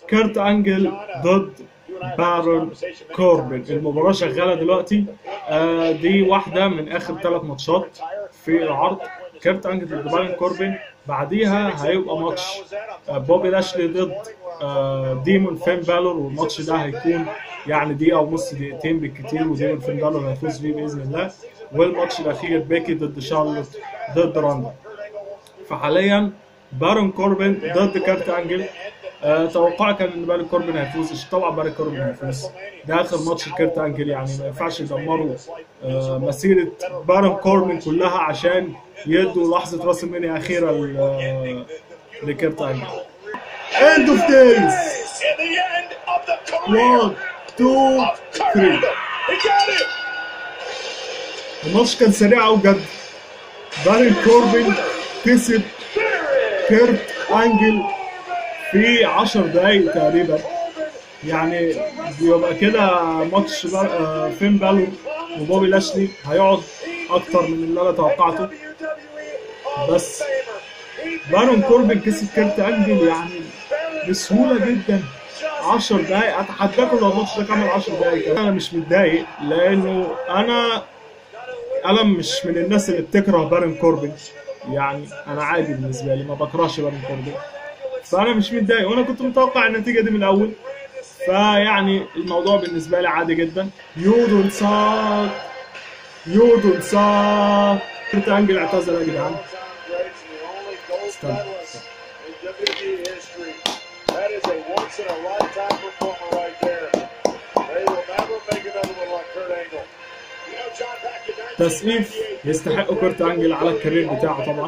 كيرت انجل ضد بارون كوربن المباراة شغالة دلوقتي آه دي واحدة من آخر ثلاث ماتشات في العرض كيرت انجل ضد بارون كوربن بعديها هيبقى ماتش آه بوبي لاشلي ضد آه ديمون فين بالور والماتش ده هيكون يعني دقيقة ونص دقيقتين بالكتير وديمون فين بالور هيفوز فيه بإذن الله والماتش الأخير بيكي ضد شارلوت ضد راندا فحاليا بارون كوربن ضد كارت انجل أه توقعي كان ان بارون كوربن هيفوز طبعا بارون كوربن هيفوز ده اخر ماتش لكارت انجل يعني ما ينفعش يدمروا أه مسيره بارون كوربن كلها عشان يدوا لحظه راس المنيا اخيره ل- لكارت انجل end of days In the end of the career 1 2 of Kurt 3 Angle. He got him. الماتش كان سريع قوي بجد بارون كوربن كسب كيرت انجل في 10 دقايق تقريبا يعني بيبقى كده ماتش بار- آه، فين بالو وبوبي لاشلي هيقعد اكتر من اللي انا توقعته بس بارون كوربن كسب كيرت انجل يعني بسهوله جدا 10 دقايق اتحداكم لو الماتش ده كمل 10 دقايق كمان. انا مش متضايق لانه انا انا مش من الناس اللي بتكره بارون كوربن يعني انا عادي بالنسبه لي ما بكرهش بارون كوربن فانا مش متضايق وانا كنت متوقع النتيجه دي من الاول فيعني الموضوع بالنسبه لي عادي جدا يودون ساك يودون ساك كنت انجل اعتذر يا جدعان Sounds great. And the only gold medalist in WWE history. That is a once in a lifetime performer right there. They will never make another one like Kurt Angle. You know, John, back in تسقيف يستحق كورت انجل على الكارير بتاعه طبعا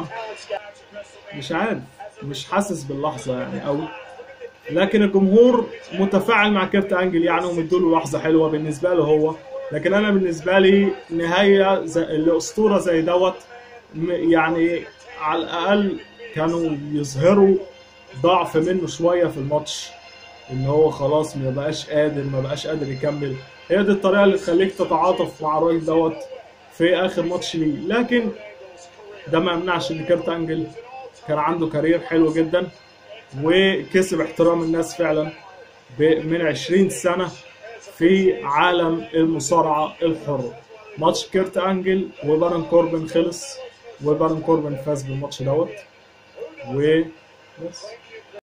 مش عارف مش حاسس باللحظه يعني قوي لكن الجمهور متفاعل مع كيرت انجل يعني ومديله لحظه حلوه بالنسبه له هو لكن انا بالنسبه لي نهايه زي لاسطوره زي دوت م- يعني على الاقل كانوا يظهروا ضعف منه شويه في الماتش ان هو خلاص ما بقاش قادر ما بقاش قادر يكمل هي دي الطريقه اللي تخليك تتعاطف مع الراجل دوت في اخر ماتش ليه لكن ده ما يمنعش ان كيرت انجل كان عنده كارير حلو جدا وكسب احترام الناس فعلا ب- من 20 سنه في عالم المصارعه الحره ماتش كيرت انجل وبارون كوربن خلص وبارون كوربن فاز بالماتش دوت وبس